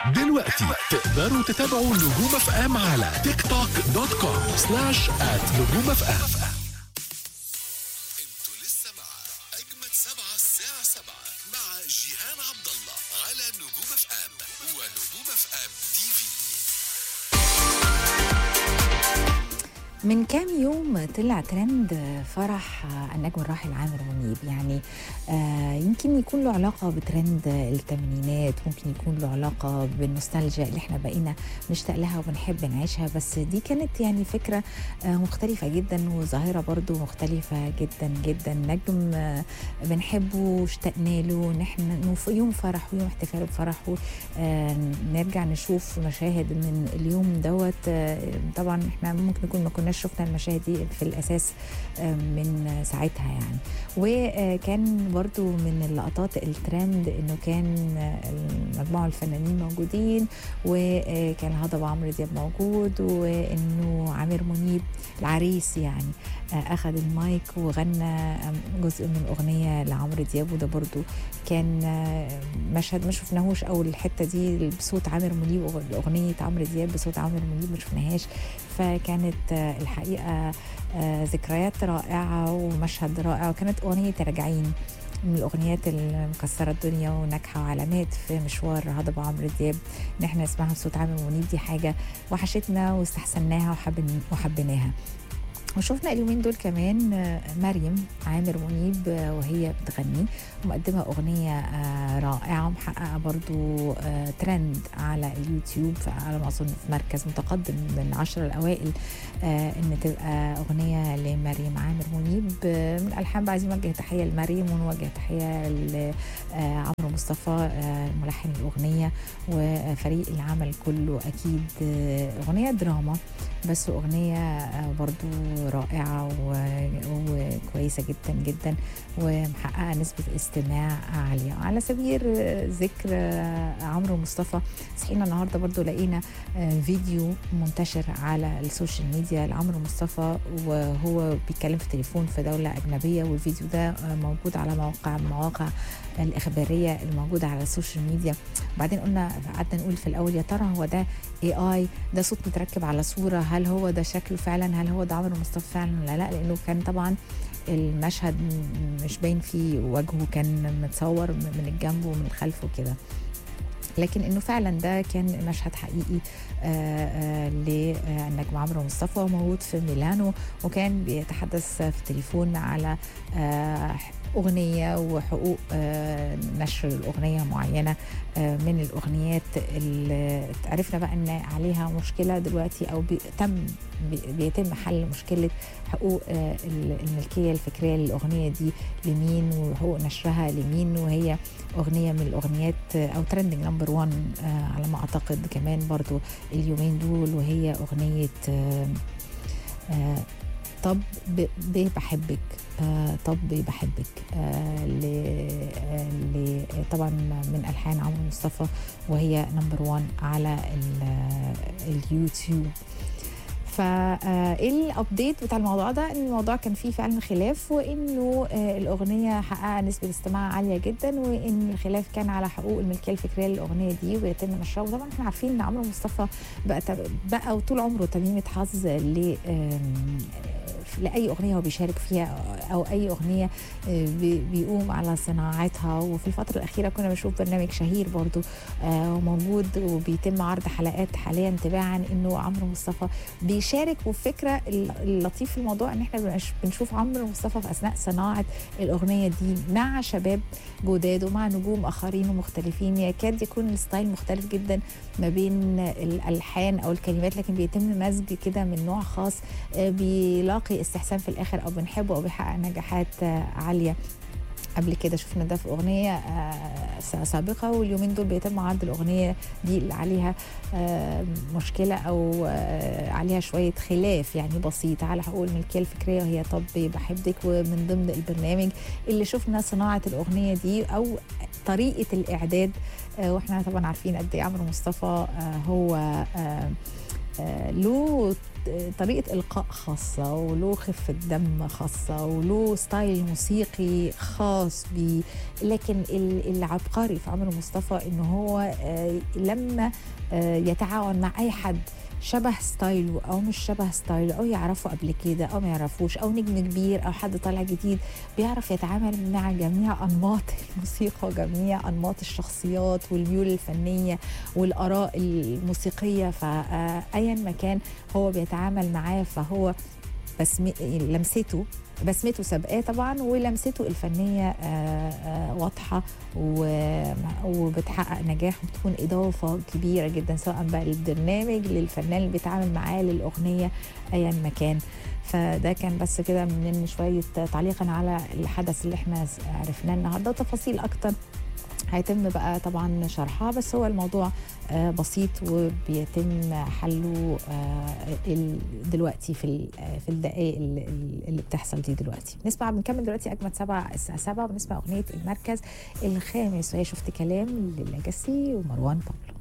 دلوقتي تقدروا تتابعوا نجوم اف ام على تيك توك دوت كوم سلاش ات نجوم اف ام انتوا لسه مع اجمد سبعة الساعة سبعة مع جيهان عبد الله على نجوم اف ام ونجوم اف ام تي في من كام يوم طلع ترند فرح النجم الراحل عامر منيب يعني آه يمكن يكون له علاقة بترند الثمانينات ممكن يكون له علاقة بالنوستالجيا اللي احنا بقينا نشتاق لها وبنحب نعيشها بس دي كانت يعني فكرة آه مختلفة جدا وظاهرة برضو مختلفة جدا جدا نجم آه بنحبه واشتقنا له نحن في يوم فرح ويوم احتفاله بفرحه آه نرجع نشوف مشاهد من اليوم دوت آه طبعا احنا ممكن نكون ما كناش شفنا المشاهد دي في الاساس من ساعتها يعني وكان برضو من اللقطات الترند انه كان مجموعه الفنانين موجودين وكان الهضبه عمرو دياب موجود وانه عامر منيب العريس يعني اخذ المايك وغنى جزء من اغنيه لعمرو دياب وده برضو كان مشهد ما شفناهوش او الحته دي بصوت عامر منيب اغنيه عمرو دياب بصوت عامر منيب ما شفناهاش فكانت الحقيقه ذكريات رائعه ومشهد رائع وكانت اغنيه راجعين من الاغنيات المكسره الدنيا وناجحه وعلامات في مشوار هضبه عمرو دياب ان احنا نسمعها بصوت عامر منيب دي حاجه وحشتنا واستحسناها وحبن وحبيناها وشفنا اليومين دول كمان مريم عامر منيب وهي بتغني ومقدمة أغنية رائعة ومحققة برضو ترند على اليوتيوب على ما أظن في مركز متقدم من العشرة الأوائل إن تبقى أغنية لمريم عامر منيب من الألحان بقى عايزين نوجه تحية لمريم ونوجه تحية لعمرو مصطفى ملحن الأغنية وفريق العمل كله أكيد أغنية دراما بس أغنية برضو رائعة وكويسة جدا جدا ومحققة نسبة استماع عالية على سبيل ذكر عمرو مصطفى صحينا النهاردة برضو لقينا فيديو منتشر على السوشيال ميديا لعمرو مصطفى وهو بيتكلم في تليفون في دولة أجنبية والفيديو ده موجود على موقع المواقع الإخبارية الموجودة على السوشيال ميديا وبعدين قلنا قعدنا نقول في الأول يا ترى هو ده اي اي ده صوت متركب على صورة هل هو ده شكله فعلا هل هو ده عمرو مصطفى فعلا ولا لا لأنه كان طبعا المشهد مش باين فيه وجهه كان متصور من الجنب ومن الخلف وكده لكن انه فعلا ده كان مشهد حقيقي للنجم عمرو مصطفى موجود في ميلانو وكان بيتحدث في التليفون على أغنية وحقوق نشر الأغنية معينة من الأغنيات اللي عرفنا بقى أن عليها مشكلة دلوقتي أو تم بيتم حل مشكلة حقوق الملكية الفكرية للأغنية دي لمين وحقوق نشرها لمين وهي أغنية من الأغنيات أو ترندنج نمبر 1 على ما أعتقد كمان برضو اليومين دول وهي أغنية طب ب بحبك آه طب بحبك آه ل آه ل طبعا من الحان عمرو مصطفى وهي نمبر 1 على اليوتيوب فايه الابديت بتاع الموضوع ده ان الموضوع كان فيه فعلا خلاف وانه الاغنيه حققها نسبه استماع عاليه جدا وان الخلاف كان على حقوق الملكيه الفكريه للاغنيه دي ويتم نشرها وطبعا احنا عارفين ان عمرو مصطفى بقى بقى وطول عمره تميمه حظ ل لاي اغنيه هو بيشارك فيها او اي اغنيه بيقوم على صناعتها وفي الفتره الاخيره كنا بنشوف برنامج شهير برضو موجود وبيتم عرض حلقات حاليا تباعا انه عمرو مصطفى بيشارك والفكره اللطيف في الموضوع ان احنا بنشوف عمرو مصطفى في اثناء صناعه الاغنيه دي مع شباب جداد ومع نجوم اخرين ومختلفين يكاد يكون الستايل مختلف جدا ما بين الالحان او الكلمات لكن بيتم مزج كده من نوع خاص بيلاقي استحسان في الاخر او بنحبه او بيحقق نجاحات عاليه قبل كده شفنا ده في اغنيه سابقه واليومين دول بيتم عرض الاغنيه دي اللي عليها مشكله او عليها شويه خلاف يعني بسيط على حقوق الملكيه الفكريه وهي طب بحبك ومن ضمن البرنامج اللي شفنا صناعه الاغنيه دي او طريقه الاعداد واحنا طبعا عارفين قد ايه عمرو مصطفى هو آه، له طريقة إلقاء خاصة وله خفة دم خاصة وله ستايل موسيقي خاص بيه لكن ال- العبقري في عمرو مصطفى إن هو آه، لما آه، يتعاون مع أي حد شبه ستايله او مش شبه ستايله او يعرفه قبل كده او ما يعرفوش او نجم كبير او حد طالع جديد بيعرف يتعامل مع جميع انماط الموسيقى وجميع انماط الشخصيات والميول الفنيه والاراء الموسيقيه فايا ما كان هو بيتعامل معاه فهو بس لمسته بسمته سابقاه طبعا ولمسته الفنيه آه، آه، واضحه و- وبتحقق نجاح وبتكون اضافه كبيره جدا سواء بقى للبرنامج للفنان اللي بيتعامل معاه للاغنيه ايا ما كان فده كان بس كده من شويه تعليقا على الحدث اللي احنا عرفناه النهارده وتفاصيل اكتر هيتم بقى طبعا شرحها بس هو الموضوع آه، بسيط وبيتم حله آه، ال- دلوقتي في ال- آه، في الدقائق اللي اللي بتحصل دي دلوقتي نسمع بنكمل دلوقتي اجمد سبعة الساعه 7 ونسمع اغنيه المركز الخامس وهي شفت كلام للاجاسي ومروان بابلو